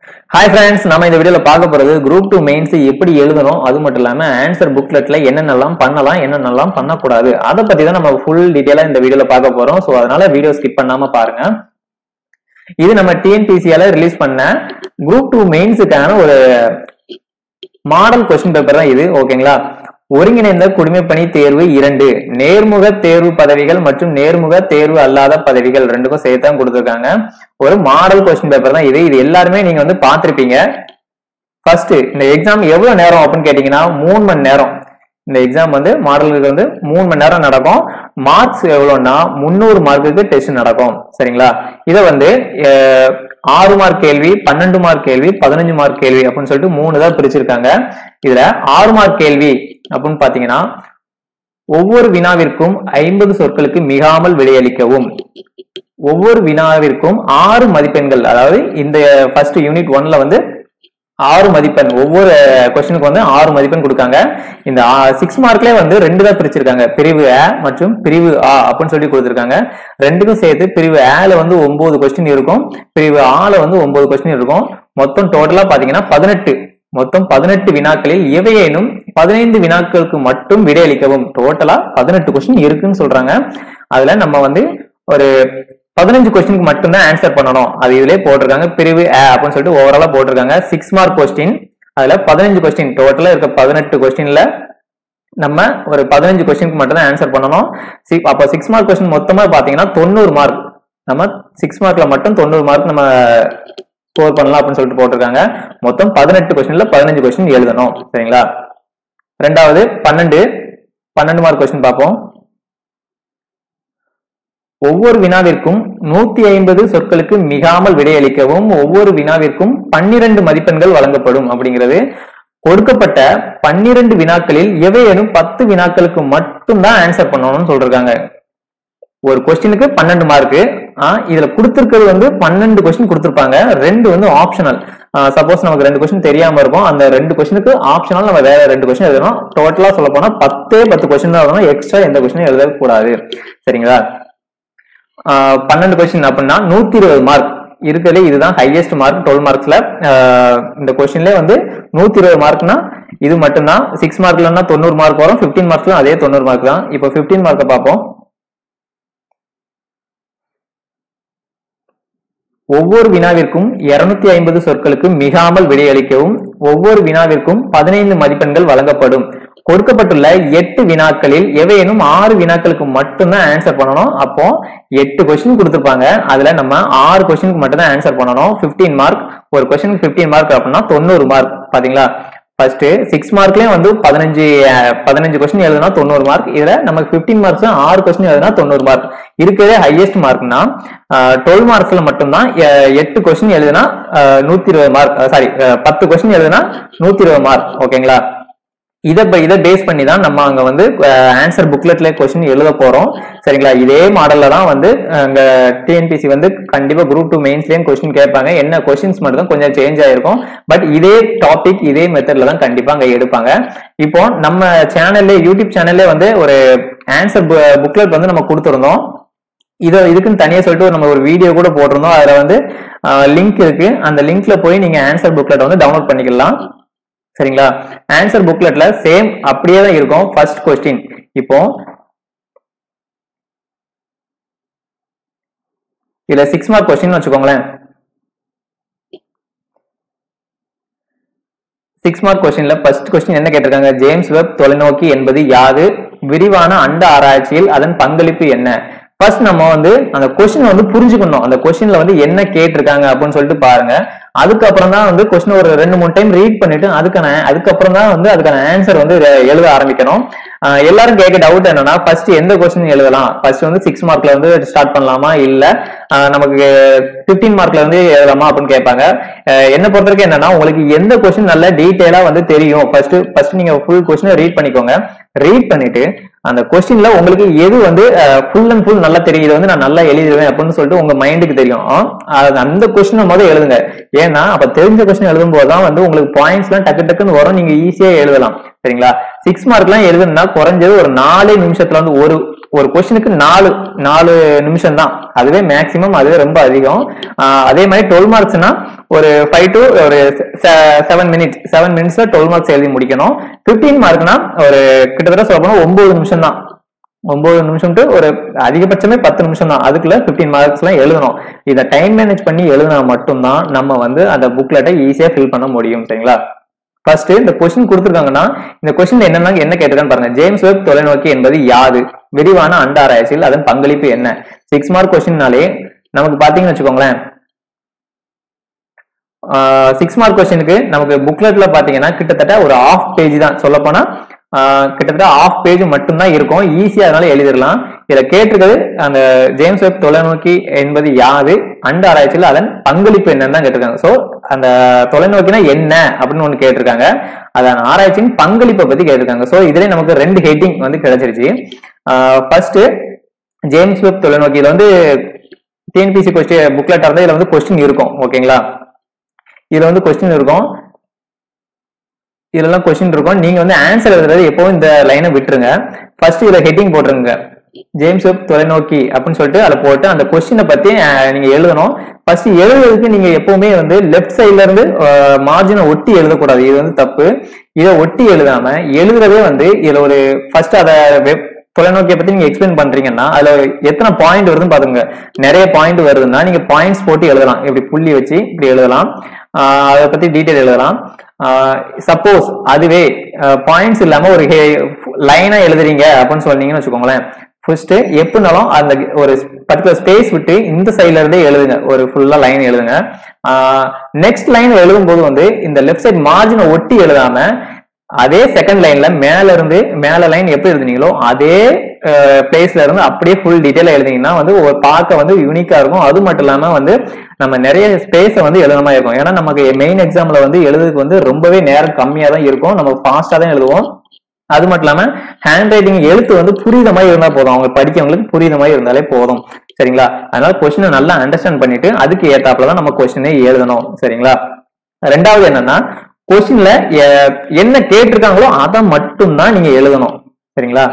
hi friends நம்ம இந்த வீடியோல பார்க்க போறது குரூப் டூ மெயின்ஸ் எப்படி எழுதணும் அது மட்டும் இல்லாம ஆன்சர் புக்லெட்ல என்னென்னலாம் பண்ணலாம் என்னென்னலாம் பண்ணக்கூடாது அதை பத்தி தான் நம்ம ஃபுல் டீட்டெயிலா இந்த வீடியோல பார்க்க போறோம் ஸோ அதனால வீடியோ ஸ்கிப் பண்ணாம பாருங்க இது நம்ம டிஎன்பிசியால ரிலீஸ் பண்ண குரூப் டூ மெயின்ஸுக்கான ஒரு மாடல் கொஸ்டின் பேப்பர் தான் இது ஓகேங்களா ஒருங்கிணைந்த குடிமைப்பணி தேர்வு இரண்டு நேர்முக தேர்வு பதவிகள் மற்றும் நேர்முக தேர்வு அல்லாத பதவிகள் ரெண்டுக்கும் சேர்த்து தான் கொடுத்துருக்காங்க ஒரு மாடல் கொஸ்டின் பேப்பர் தான் இது இது எல்லாருமே நீங்க வந்து பார்த்திருப்பீங்க ஃபர்ஸ்ட் இந்த எக்ஸாம் எவ்வளவு நேரம் அப்படின்னு கேட்டீங்கன்னா மூணு மணி நேரம் இந்த எக்ஸாம் வந்து மாடலுக்கு வந்து மூணு மணி நேரம் நடக்கும் மார்க்ஸ் எவ்வளோன்னா முந்நூறு மார்க்குக்கு டெஸ்ட் நடக்கும் சரிங்களா இதை வந்து அஹ், ஆறு மார்க் கேள்வி பன்னெண்டு மார்க் கேள்வி பதினஞ்சு மார்க் கேள்வி அப்படின்னு சொல்லிட்டு மூணு தான் பிரிச்சிருக்காங்க இதுல ஆறு மார்க் கேள்வி அப்படின்னு பாத்தீங்கன்னா ஒவ்வொரு வினாவிற்கும் ஐம்பது சொற்களுக்கு மிகாமல் விடையளிக்கவும் ஒவ்வொரு வினாவிற்கும் ஆறு மதிப்பெண்கள் அதாவது இந்த ஃபர்ஸ்ட் யூனிட் ஒன்ல வந்து ஆறு மதிப்பெண் ஒவ்வொரு கொஸ்டினுக்கு வந்து ஆறு மதிப்பெண் கொடுக்காங்க இந்த சிக்ஸ் மார்க்லயே வந்து ரெண்டு தான் பிரிச்சிருக்காங்க பிரிவு A மற்றும் பிரிவு ஆ அப்படின்னு சொல்லி கொடுத்துருக்காங்க ரெண்டுக்கும் சேர்த்து பிரிவு ஏல வந்து ஒன்பது கொஸ்டின் இருக்கும் பிரிவு ஆல வந்து ஒன்பது கொஸ்டின் இருக்கும் மொத்தம் டோட்டலா பாத்தீங்கன்னா பதினெட்டு மொத்தம் பதினெட்டு வினாக்களில் எவையேனும் பதினைந்து வினாக்களுக்கு மட்டும் விடையளிக்கவும் டோட்டலா பதினெட்டு கொஸ்டின் இருக்குன்னு சொல்றாங்க அதுல நம்ம வந்து ஒரு பதினஞ்சு கொஸ்டினுக்கு மட்டும்தான் ஆன்சர் பண்ணணும் அது இதுலயே போட்டிருக்காங்க பிரிவு A அப்படின்னு சொல்லிட்டு ஓவராலா போட்டிருக்காங்க சிக்ஸ் மார்க் கொஸ்டின் அதுல பதினஞ்சு கொஸ்டின் டோட்டலா இருக்க பதினெட்டு கொஸ்டின்ல நம்ம ஒரு பதினஞ்சு கொஸ்டினுக்கு மட்டும் தான் ஆன்சர் பண்ணணும் சி- அப்போ சிக்ஸ் மார்க் கொஸ்டின் மொத்தமா பாத்தீங்கன்னா தொண்ணூறு மார்க் நம்ம சிக்ஸ் மார்க்ல மட்டும் தொண்ணூறு மார்க் நம்ம ஸ்கோர் பண்ணலாம் அப்படின்னு சொல்லிட்டு போட்டிருக்காங்க மொத்தம் பதினெட்டு கொஸ்டின்ல பதினஞ்சு கொஸ்டின் எழுதணும் சரிங்களா ரெண்டாவது பன்னெண்டு பன்னெண்டு மார்க் கொஸ்டின் பார்ப்போம் ஒவ்வொரு வினாவிற்கும் நூத்தி ஐம்பது சொற்களுக்கு மிகாமல் விடையளிக்கவும் ஒவ்வொரு வினாவிற்கும் பன்னிரண்டு மதிப்பெண்கள் வழங்கப்படும் அப்படிங்கிறது கொடுக்கப்பட்ட பன்னிரண்டு வினாக்களில் எவையேனும் பத்து வினாக்களுக்கு மட்டும்தான் ஆன்சர் பண்ணணும்னு சொல்றாங்க ஒரு கொஸ்டினுக்கு பன்னெண்டு மார்க்கு இதுல கொடுத்திருக்கிறது வந்து பன்னெண்டு கொஸ்டின் கொடுத்திருப்பாங்க ரெண்டு வந்து ஆப்ஷனல் சப்போஸ் நமக்கு ரெண்டு கொஸ்டின் தெரியாம இருக்கும் அந்த ரெண்டு கொஸ்டினுக்கு ஆப்ஷனல் நம்ம வேற ரெண்டு கொஸ்டின் எழுதணும் டோட்டலா சொல்ல போனா பத்தே பத்து கொஸ்டின் தான் எழுதணும் எக்ஸ்ட்ரா எந்த கொஸ்டினும் எழுதக்கூடாது சரிங்களா ஆஹ் பன்னெண்டு கொஸ்டின் அப்படின்னா நூத்தி இருபது மார்க் இருக்கிறதுல இதுதான் ஹையஸ்ட் மார்க் டுவெல் மார்க்ஸ்ல இந்த கொஸ்டின்ல வந்து நூத்தி இருபது மார்க்னா இது மட்டும்தான் சிக்ஸ் மார்க்லன்னா தொண்ணூறு மார்க் வரும் 15 மார்க்ல அதே தொண்ணூறு மார்க் தான் இப்போ 15 மார்க்கை பார்ப்போம் ஒவ்வொரு வினாவிற்கும் 250 ஐம்பது சொற்களுக்கு மிகாமல் விடையளிக்கவும் ஒவ்வொரு வினாவிற்கும் பதினைந்து மதிப்பெண்கள் வழங்கப்படும் கொடுக்கப்பட்டுள்ள எட்டு வினாக்களில் எவையேனும் ஆறு வினாக்களுக்கு மட்டும்தான் ஆன்சர் பண்ணணும் அப்போ எட்டு கொஸ்டின் கொடுத்துருப்பாங்க அதுல நம்ம ஆறு கொஸ்டினுக்கு மட்டும் தான் ஆன்சர் பண்ணணும் 15 மார்க் ஒரு கொஸ்டினுக்கு 15 மார்க் அப்படின்னா தொண்ணூறு மார்க் பாத்தீங்களா ஃபர்ஸ்ட் சிக்ஸ் மார்க்லயும் வந்து பதினஞ்சு அஹ், பதினஞ்சு கொஸ்டின் எழுதுனா தொண்ணூறு மார்க் இதுல நமக்கு 15 மார்க்ஸ் ஆறு கொஸ்டின் எழுதுனா தொண்ணூறு மார்க் இருக்கிறதே ஹையஸ்ட் மார்க்னா டுவெல் மார்க்ஸ்ல மட்டும்தான் அஹ், எட்டு கொஸ்டின் எழுதுனா அஹ், நூத்தி இருபது மார்க் சாரி பத்து கொஸ்டின் எழுதுனா நூத்தி இருபது மார்க் ஓகேங்களா இதை ப- இதை பேஸ் பண்ணி தான் நம்ம அங்க வந்து ஆன்சர் புக்லெட்ல கொஸ்டின் எழுத போறோம் சரிங்களா இதே மாடல்ல தான் வந்து அஹ், அங்க டிஎன்பிசி வந்து கண்டிப்பா குரூப் டூ மெயின்ஸ்லயும் கொஸ்டின் கேட்பாங்க என்ன கொஸ்டின்ஸ் மட்டும் தான் கொஞ்சம் சேஞ்ச் ஆயிருக்கும் பட் இதே டாபிக் இதே மெத்தட்ல தான் கண்டிப்பா அங்க எடுப்பாங்க இப்போ நம்ம சேனல்ல யூடியூப் சேனல்ல வந்து ஒரு ஆன்சர் புக்லெட் வந்து நம்ம கொடுத்துருந்தோம் இதை இதுக்குன்னு தனியா சொல்லிட்டு நம்ம ஒரு வீடியோ கூட போட்டிருந்தோம் அதுல வந்து லிங்க் இருக்கு அந்த லிங்க்ல போய் நீங்க ஆன்சர் புக்லெட் வந்து டவுன்லோட் பண்ணிக்கலாம் சரிங்களா ஆன்சர் புக்லெட்ல சேம் அப்படியே தான் இருக்கும் ஃபர்ஸ்ட் கொஸ்டின் இப்போ இதுல சிக்ஸ் மார்க் கொஸ்டின் வச்சுக்கோங்களேன் சிக்ஸ் மார்க் கொஸ்டின்ல ஃபர்ஸ்ட் கொஸ்டின் என்ன கேட்டிருக்காங்க ஜேம்ஸ் வெப் தொலைநோக்கி என்பது யாது விரிவான அண்ட ஆராய்ச்சியில் அதன் பங்களிப்பு என்ன ஃபர்ஸ்ட் நம்ம வந்து அந்த கொஸ்டின் வந்து புரிஞ்சுக்கணும் அந்த கொஸ்டின்ல வந்து என்ன கேட்டிருக்காங்க அப்படின்னு சொல்லிட்டு பாருங்க அதுக்கப்புறம் தான் வந்து கொஸ்டின் ஒரு ரெண்டு மூணு டைம் ரீட் பண்ணிட்டு அதுக்கான அதுக்கப்புறம் தான் வந்து அதுக்கான ஆன்சர் வந்து எ- எழுத ஆரம்பிக்கணும் ஆஹ் எல்லாரும் கேட்க டவுட் என்னன்னா ஃபர்ஸ்ட் எந்த கொஸ்டின் எழுதலாம் ஃபர்ஸ்ட் வந்து சிக்ஸ் மார்க்ல வந்து ஸ்டார்ட் பண்ணலாமா இல்ல ஆஹ் நமக்கு 15 மார்க்ல வந்து எழுதலாமா அப்படின்னு கேட்பாங்க ஆஹ் என்ன பொறுத்த வரைக்கும் என்னன்னா உங்களுக்கு எந்த கொஸ்டின் நல்ல டீட்டெயிலா வந்து தெரியும் ஃபர்ஸ்ட் ஃபர்ஸ்ட் நீங்க ஃபுல் கொஸ்டினை ரீட் பண்ணிக்கோங்க ரீட் பண்ணிட்டு அந்த கொஸ்டின்ல உங்களுக்கு எது வந்து ஃபுல் அண்ட் ஃபுல் நல்லா தெரியும் இதை வந்து நான் நல்லா எழுதிடுவேன் அப்படின்னு சொல்லிட்டு உங்க மைண்டுக்கு தெரியும் ஆஹ் அது அந்த கொஸ்டினை முதல் எழுதுங்க ஏன்னா அப்ப தெரிஞ்ச கொஸ்டின் எழுதும் போதுதான் வந்து உங்களுக்கு பாயிண்ட்ஸ் எல்லாம் டக்கு டக்குன்னு வரும் நீங்க ஈஸியா எழுதலாம் சரிங்களா சிக்ஸ் மார்க் எல்லாம் எழுதணும்னா குறைஞ்சது ஒரு நாலே நிமிஷத்துல வந்து ஒரு ஒரு கொஸ்டினுக்கு நாலு நாலு நிமிஷம் தான் அதுவே மேக்சிமம் அதுவே ரொம்ப அதிகம் ஆஹ் அதே மாதிரி டுவெல் மார்க்ஸ்னா ஒரு ஃபைவ் டு ஒரு செவன் மினிட்ஸ் செவன் மினிட்ஸ்ல டுவெல் மார்க்ஸ் எழுதி முடிக்கணும் பிப்டீன் மார்க்னா ஒரு கிட்டத்தட்ட சொல்ல போனா ஒன்பது நிமிஷம் தான் ஒன்பது நிமிஷம் டு ஒரு அதிகபட்சமே பத்து நிமிஷம் தான் அதுக்குள்ள பிப்டீன் மார்க்ஸ் எல்லாம் எழுதணும் இதை டைம் மேனேஜ் பண்ணி எழுதினா மட்டும்தான் நம்ம வந்து அந்த புக்லெட்டை ஈஸியா ஃபில் பண்ண முடியும் சரிங்களா ஃபர்ஸ்ட் இந்த கொஸ்டின் கொடுத்துருக்காங்கன்னா இந்த கொஸ்டின் என்னன்னா என்ன கேட்டிருக்கான்னு பாருங்க ஜேம்ஸ் வெப் தொலைநோக்கி என்பது யாது விரிவான அண்ட ஆராய்ச்சியில் அதன் பங்களிப்பு என்ன சிக்ஸ் மார்க் கொஸ்டின்னாலே நமக்கு பாத்தீங்கன்னு வச்சுக்கோங்களேன் சிக்ஸ் மார்க் கொஸ்டினுக்கு நமக்கு புக்லெட்ல பாத்தீங்கன்னா கிட்டத்தட்ட ஒரு ஆஃப் பேஜ் தான் சொல்ல போனா கிட்டத்தட்ட ஆஃப் பேஜ் மட்டும்தான் இருக்கும் ஈஸியா அதனால எழுதிடலாம் இதுல கேட்டிருக்கிறது அந்த ஜேம்ஸ் வெப் தொலைநோக்கி என்பது யாது அண்ட ஆராய்ச்சியில் அதன் பங்களிப்பு என்னன்னு தான் கேட்டிருக்காங்க சோ அந்த தொலைநோக்கினா என்ன அப்படின்னு ஒண்ணு கேட்டிருக்காங்க அதன் ஆராய்ச்சியின் பங்களிப்பை பத்தி கேட்டிருக்காங்க சோ இதுல நமக்கு ரெண்டு ஹெட்டிங் வந்து கிடைச்சிருச்சு ஃபர்ஸ்ட் ஜேம்ஸ் வெப் தொலைநோக்கி இதுல வந்து டிஎன்பிசி கொஸ்டின் புக்லெட் இருந்தா இதுல வந்து கொஸ்டின் இருக்கும் ஓகேங்களா இதுல வந்து கொஸ்டின் இருக்கும் இதெல்லாம் கொஸ்டின் இருக்கும் நீங்க வந்து ஆன்சர் எழுதுறது எப்பவும் இந்த லைனை விட்டுருங்க ஃபர்ஸ்ட் இதுல ஹெட்டிங் போட்டுருங்க ஜேம்ஸ் வெப் தொலைநோக்கி அப்படின்னு சொல்லிட்டு அதை போட்டு அந்த கொஸ்டினை பத்தி அஹ், நீங்க எழுதணும் ஃபர்ஸ்ட் எழுதுறதுக்கு நீங்க எப்பவுமே வந்து லெஃப்ட் சைட்ல இருந்து மார்ஜினை ஒட்டி எழுதக்கூடாது இது வந்து தப்பு இதை ஒட்டி எழுதாம எழுதுறதே வந்து இதுல ஒரு ஃபர்ஸ்ட் அதை வெப் தொலைநோக்கியை பத்தி நீங்க எக்ஸ்பிளைன் பண்றீங்கன்னா அதுல எத்தனை பாயிண்ட் வருதுன்னு பாத்துங்க நிறைய பாயிண்ட் வருதுன்னா நீங்க பாயிண்ட்ஸ் போட்டு எழுதலாம் இப்படி புள்ளி வச்சு இப்படி எழுதலாம் ஆஹ் அதை பத்தி டீட்டெயில் எழுதலாம் சப்போஸ் அதுவே பாயிண்ட்ஸ் இல்லாம ஒரு லைனா எழுதுறீங்க அப்படின்னு சொன்னீங்கன்னு வச்சுக்கோங்களேன் ஃபர்ஸ்ட் எப்படினாலும் அந்த ஒரு பர்டிகுலர் ஸ்பேஸ் விட்டு இந்த சைட்ல இருந்தே எழுதுங்க ஒரு ஃபுல்லா லைன் எழுதுங்க நெக்ஸ்ட் லைன் எழுதும் போது வந்து இந்த லெஃப்ட் சைட் மார்ஜினை ஒட்டி எழுதாம அதே செகண்ட் லைன்ல மேல இருந்து மேல லைன் எப்படி எழுதுனீங்களோ அதே பிளேஸ்ல இருந்து அப்படியே ஃபுல் டீட்டெயில் எழுதிங்கன்னா வந்து ஒரு பார்க்க வந்து யூனிக்கா இருக்கும் அது மட்டும் இல்லாம வந்து நம்ம நிறைய ஸ்பேஸை வந்து எழுதுன மாதிரி இருக்கும் ஏன்னா நமக்கு மெயின் எக்ஸாம்ல வந்து எழுதுறதுக்கு வந்து ரொம்பவே நேரம் கம்மியா தான் இருக்கும் நம்ம ஃபாஸ்டா தான் எழுதுவோம் அது மட்டும் இல்லாம ஹேண்ட் ரைட்டிங் எழுத்து வந்து புரியுத மாதிரி இருந்தா போதும் அவங்க படிக்கிறவங்களுக்கு புரியுத மாதிரி இருந்தாலே போதும் சரிங்களா அதனால கொஸ்டினை நல்லா அண்டர்ஸ்டாண்ட் பண்ணிட்டு அதுக்கு ஏத்தாப்புல தான் நம்ம கொஸ்டினே எழுதணும் சரிங்களா ரெண்டாவது என்னன்னா கொஸ்டின்ல என்ன கேட்டிருக்காங்களோ அதை மட்டும்தான் நீங்க எழுதணும் சரிங்களா